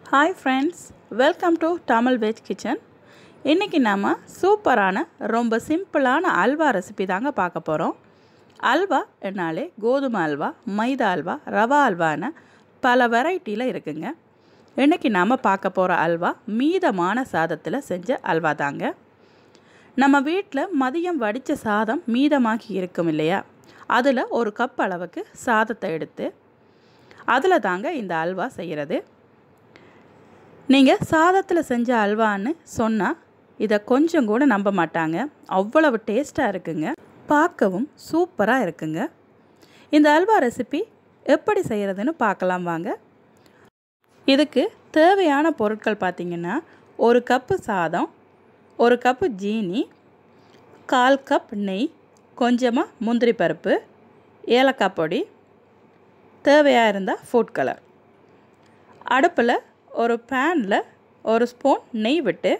hi friends welcome to Tamil veg kitchen இன்றைக்கி நாம் சூப்பரான ரொம்ப சிம்பிளான அல்வா ரெசிபி தாங்க பார்க்க போகிறோம் அல்வா என்னாலே கோதுமை அல்வா மைதா அல்வா ரவா அல்வான்னு பல வெரைட்டியில் இருக்குங்க இன்றைக்கி நாம் பார்க்க போகிற அல்வா மீதமான சாதத்தில் செஞ்ச அல்வா தாங்க நம்ம வீட்டில் மதியம் வடித்த சாதம் மீதமாகி இருக்கும் இல்லையா அதில் ஒரு கப் அளவுக்கு சாதத்தை எடுத்து அதில் தாங்க இந்த அல்வா செய்கிறது நீங்கள் சாதத்தில் செஞ்ச அல்வான்னு சொன்னால் இதை கொஞ்சம் கூட நம்ப மாட்டாங்க அவ்வளவு டேஸ்ட்டாக இருக்குங்க பார்க்கவும் சூப்பராக இருக்குங்க இந்த அல்வா ரெசிபி எப்படி செய்கிறதுன்னு பார்க்கலாம் வாங்க இதுக்கு தேவையான பொருட்கள் பார்த்திங்கன்னா ஒரு கப்பு சாதம் ஒரு கப்பு ஜீனி கால் கப் நெய் கொஞ்சமாக முந்திரி பருப்பு ஏலக்காய் பொடி தேவையாக இருந்தால் ஃபுட் கலர் அடுப்பில் ஒரு பேனில் ஒரு ஸ்பூன் நெய் விட்டு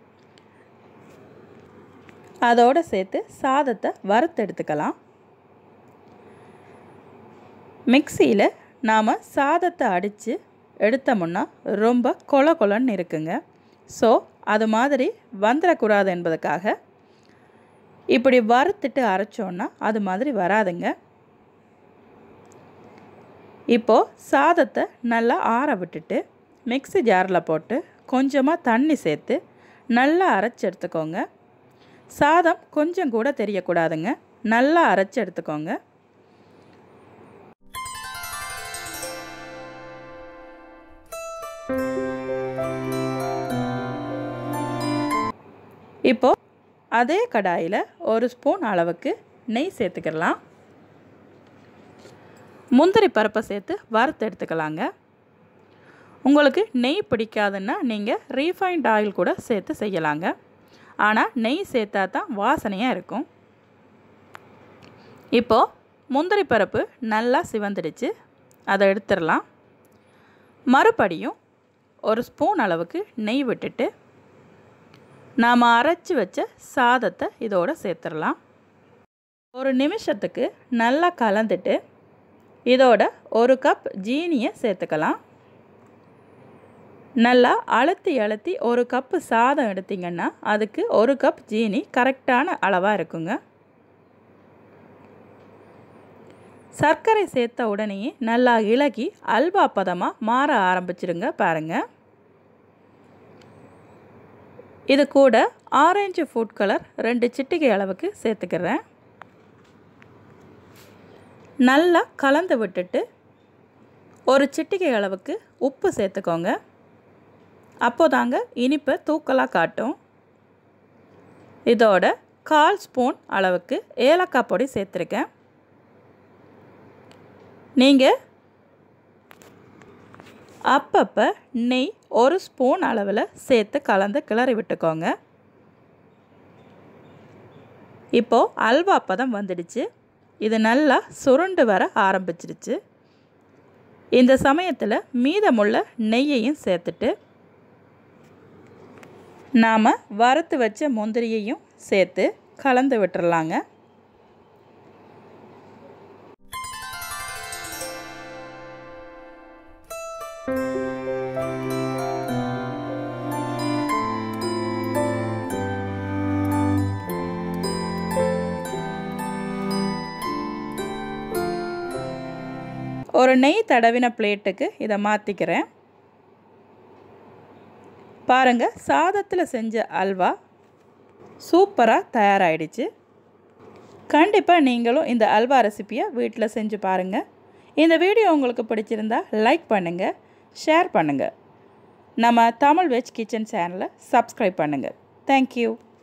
அதோடு சேர்த்து சாதத்தை வறுத்து எடுத்துக்கலாம் மிக்சியில் நாம் சாதத்தை அடித்து எடுத்தோம்னா ரொம்ப கொல கொலன்னு இருக்குங்க ஸோ அது மாதிரி வந்துடக்கூடாது என்பதுக்காக இப்படி வறுத்துட்டு அரைச்சோன்னா அது மாதிரி வராதுங்க இப்போது சாதத்தை நல்லா ஆற விட்டுட்டு மிக்ஸி ஜாரில் போட்டு கொஞ்சமாக தண்ணி சேர்த்து நல்லா அரைச்சி எடுத்துக்கோங்க சாதம் கொஞ்சம் கூட தெரியக்கூடாதுங்க நல்லா அரைச்சி எடுத்துக்கோங்க இப்போது அதே கடாயில் ஒரு ஸ்பூன் அளவுக்கு நெய் சேர்த்துக்கலாம் முந்திரி பருப்பை சேர்த்து வறுத்து எடுத்துக்கலாங்க உங்களுக்கு நெய் பிடிக்காதுன்னா நீங்கள் ரீஃபைண்ட் ஆயில் கூட சேர்த்து செய்யலாங்க ஆனால் நெய் சேர்த்தா தான் வாசனையாக இருக்கும் இப்போது முந்திரி பருப்பு நல்லா சிவந்துடுச்சு அதை எடுத்துடலாம் மறுபடியும் ஒரு ஸ்பூன் அளவுக்கு நெய் விட்டுட்டு நாம் அரைச்சி வச்ச சாதத்தை இதோடு சேர்த்துடலாம் ஒரு நிமிஷத்துக்கு நல்லா கலந்துட்டு இதோட ஒரு கப் ஜீனியை சேர்த்துக்கலாம் நல்லா அழுத்தி அழுத்தி ஒரு கப்பு சாதம் எடுத்திங்கன்னா அதுக்கு ஒரு கப் ஜீனி கரெக்டான அளவாக இருக்குங்க சர்க்கரை சேர்த்த உடனேயே நல்லா இலகி அல்வா பதமாக மாற ஆரம்பிச்சிருங்க பாருங்கள் இது கூட ஆரஞ்சு ஃபுட் கலர் ரெண்டு சிட்டிகை அளவுக்கு சேர்த்துக்கிறேன் நல்லா கலந்து விட்டுட்டு ஒரு சிட்டிகை அளவுக்கு உப்பு சேர்த்துக்கோங்க அப்போ தாங்க இனிப்பை தூக்கலாக காட்டும் இதோட கால் ஸ்பூன் அளவுக்கு ஏலக்காய் பொடி சேர்த்துருக்கேன் நீங்கள் அப்பப்போ நெய் ஒரு ஸ்பூன் அளவில் சேர்த்து கலந்து கிளறி விட்டுக்கோங்க இப்போது அல்வா பதம் வந்துடுச்சு இது நல்லா சுருண்டு வர ஆரம்பிச்சிருச்சு இந்த சமயத்தில் மீதமுள்ள நெய்யையும் சேர்த்துட்டு நாம் வறுத்து வச்ச முந்திரியையும் சேர்த்து கலந்து விட்டுறலாங்க ஒரு நெய் தடவின பிளேட்டுக்கு இதை மாற்றிக்கிறேன் பாருங்கள் சாதத்தில் செஞ்ச அல்வா சூப்பராக தயாராகிடுச்சு கண்டிப்பாக நீங்களும் இந்த அல்வா ரெசிப்பியை வீட்டில் செஞ்சு பாருங்கள் இந்த வீடியோ உங்களுக்கு பிடிச்சிருந்தா லைக் பண்ணுங்கள் ஷேர் பண்ணுங்கள் நம்ம தமிழ் வெஜ் கிச்சன் சேனலை சப்ஸ்கிரைப் பண்ணுங்கள் தேங்க்யூ